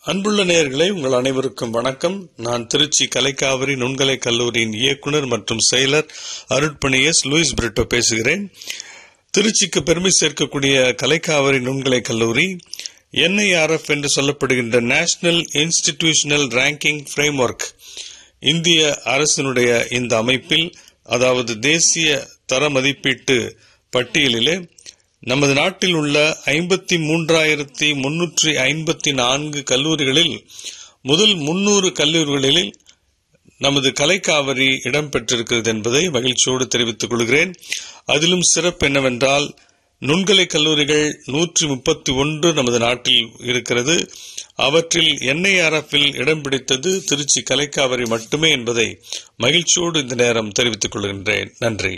அன்புள்ள நேயர்களே உங்கள் அனைவருக்கும் வணக்கம் நான் திருச்சி கலைக்காவிரி நுண்கலை கல்லூரியின் இயக்குனர் மற்றும் செயலர் அருட்பணி எஸ் லூயிஸ் பிரிட்டோ பேசுகிறேன் திருச்சிக்கு பெருமை சேர்க்கக்கூடிய கலைக்காவிரி நுண்கலை கல்லூரி என்ஐஆர்எஃப் என்று சொல்லப்படுகின்ற நேஷனல் இன்ஸ்டிடியூஷனல் ரேங்கிங் ஃப்ரேம்வொர்க் இந்திய அரசினுடைய இந்த அமைப்பில் அதாவது தேசிய தர மதிப்பீட்டு பட்டியலிலே நமது நாட்டில் உள்ள ஐம்பத்தி மூன்றாயிரத்தி முன்னூற்றி ஐம்பத்தி நான்கு கல்லூரிகளில் முதல் முன்னூறு கல்லூரிகளில் நமது கலைக்காவிரி இடம்பெற்றிருக்கிறது என்பதை மகிழ்ச்சியோடு தெரிவித்துக் கொள்கிறேன் அதிலும் சிறப்பு என்னவென்றால் நுண்கலை கல்லூரிகள் நூற்றி முப்பத்தி ஒன்று நமது நாட்டில் இருக்கிறது அவற்றில் என்ஐஆர்எஃப்பில் இடம் பிடித்தது திருச்சி கலைக்காவிரி மட்டுமே என்பதை மகிழ்ச்சியோடு இந்த நேரம் தெரிவித்துக் கொள்கின்றேன் நன்றி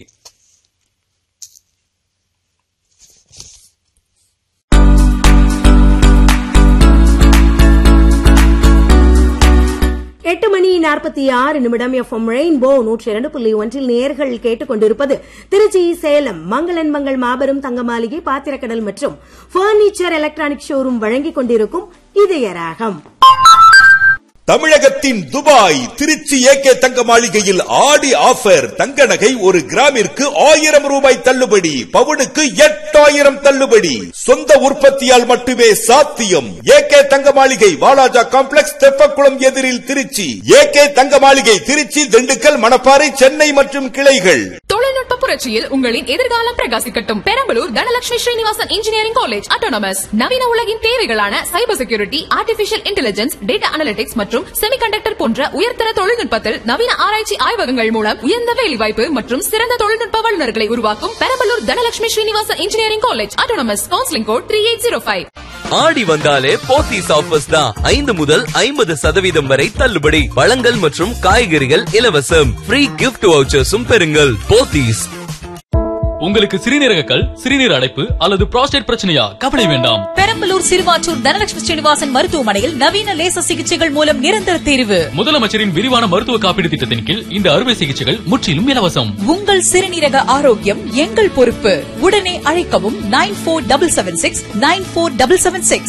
எட்டு மணி நாற்பத்தி ஆறு நிமிடம் எஃப்எம் ரெயின்போ நூற்றி இரண்டு புள்ளி ஒன்றில் நேர்கள் கேட்டுக்கொண்டிருப்பது திருச்சி சேலம் மங்களன் மங்கள் மாபெரும் தங்க மாளிகை பாத்திரக்கடல் மற்றும் பர்னிச்சர் எலக்ட்ரானிக் ஷோரூம் வழங்கிக் கொண்டிருக்கும் இதயராகம் தமிழகத்தின் துபாய் திருச்சி ஏகே தங்க மாளிகையில் ஆடி ஆஃபர் தங்க நகை ஒரு கிராமிற்கு ஆயிரம் ரூபாய் தள்ளுபடி பவுனுக்கு எட்டாயிரம் தள்ளுபடி சொந்த உற்பத்தியால் மட்டுமே சாத்தியம் ஏகே தங்க மாளிகை வாலாஜா காம்ப்ளெக்ஸ் தெப்பக்குளம் எதிரில் திருச்சி ஏகே தங்க மாளிகை திருச்சி திண்டுக்கல் மணப்பாறை சென்னை மற்றும் கிளைகள் தொழில்நுட்ப புரட்சியில் உங்களின் எதிர்காலம் பிரகாசிக்கட்டும் Perambalur Dhanalakshmi Srinivasan engineering college autonomous நவீன உலகின் தேவைகளான cyber security artificial intelligence data analytics மற்றும் செமிகண்டக்டர் போன்ற உயர்தர தொழில்நுட்பத்தில் நவீன ஆராய்ச்சி ஆய்வகங்கள் மூலம் உயர்ந்த வேலைவாய்ப்பு மற்றும் சிறந்த தொழில்நுட்ப வல்லுநர்களை உருவாக்கும் Perambalur Dhanalakshmi Srinivasan engineering college autonomous counselling code three eight zero five Aadi வந்தாலே போத்தீஸ் ஆஃபர்ஸ் தான் ஐந்து முதல் ஐம்பது சதவீதம் வரை தள்ளுபடி பழங்கள் மற்றும் காய்கறிகள் இலவசம் ஃப்ரீ கிஃப்ட் வவுச்சர்ஸும் பெறுங்கள் போத்தீஸ் உங்களுக்கு சிறுநீரக கல் சிறுநீர் அடைப்பு அல்லது புரோஸ்டேட் பிரச்சனையா கவலை வேண்டாம் பெரம்பலூர் சிறுவாச்சூர் தனலட்சுமி ஸ்ரீனிவாசன் மருத்துவமனையில் நவீன லேசர் சிகிச்சைகள் மூலம் நிரந்தர தீர்வு முதலமைச்சரின் விரிவான மருத்துவ காப்பீடு திட்டத்தின் கீழ் இந்த அறுவை சிகிச்சைகள் முற்றிலும் இலவசம் உங்கள் சிறுநீரக ஆரோக்கியம் எங்கள் பொறுப்பு உடனே அழைக்கவும் nine four double seven six nine four double seven six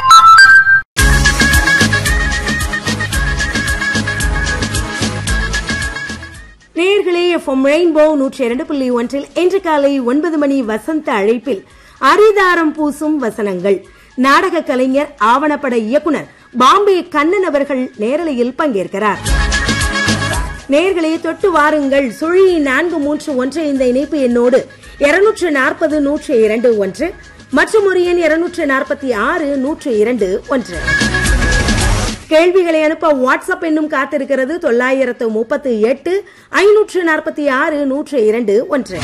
நேர்களே எஃப்எம் ரெயின்போ நூற்றி இரண்டு புள்ளி ஒன்றில் இன்று காலை ஒன்பது மணி வசந்த அழைப்பில் அரிதாரம் பூசும் வசனங்கள் நாடக கலைஞர் ஆவணப்பட இயக்குனர் பாம்பே கண்ணன் அவர்கள் நேரலையில் பங்கேற்கிறார் நேர்களே தொட்டு வாருங்கள் சுழி நான்கு மூன்று ஒன்று இந்த இணைப்பு எண்ணோடு இருநூற்று நாற்பது நூற்று இரண்டு ஒன்று மற்றும் ஒரு எண் இருநூற்று நாற்பத்தி ஆறு நூற்று இரண்டு ஒன்று கேள்விகளை அனுப்ப வாட்ஸ்அப் என்னும் காத்திருக்கிறது தொள்ளாயிரத்து முப்பத்து எட்டு ஐநூற்று நாற்பத்தி ஆறு நூற்று இரண்டு ஒன்று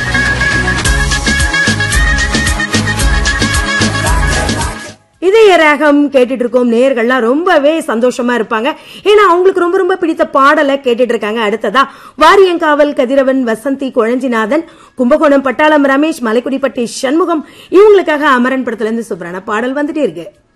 இதய ராகம் கேட்டுட்டு இருக்கோம் நேயர்கள்லாம் ரொம்பவே சந்தோஷமா இருப்பாங்க ஏன்னா அவங்களுக்கு ரொம்ப ரொம்ப பிடித்த பாடலை கேட்டுட்டு இருக்காங்க அடுத்ததா வாரியங்காவல் கதிரவன் வசந்தி குழஞ்சிநாதன் கும்பகோணம் பட்டாளம் ரமேஷ் மலைக்குடிப்பட்டி சண்முகம் இவங்களுக்காக அமரன் படத்துல இருந்து சூப்பரான பாடல் வந்துட்டே இருக்கு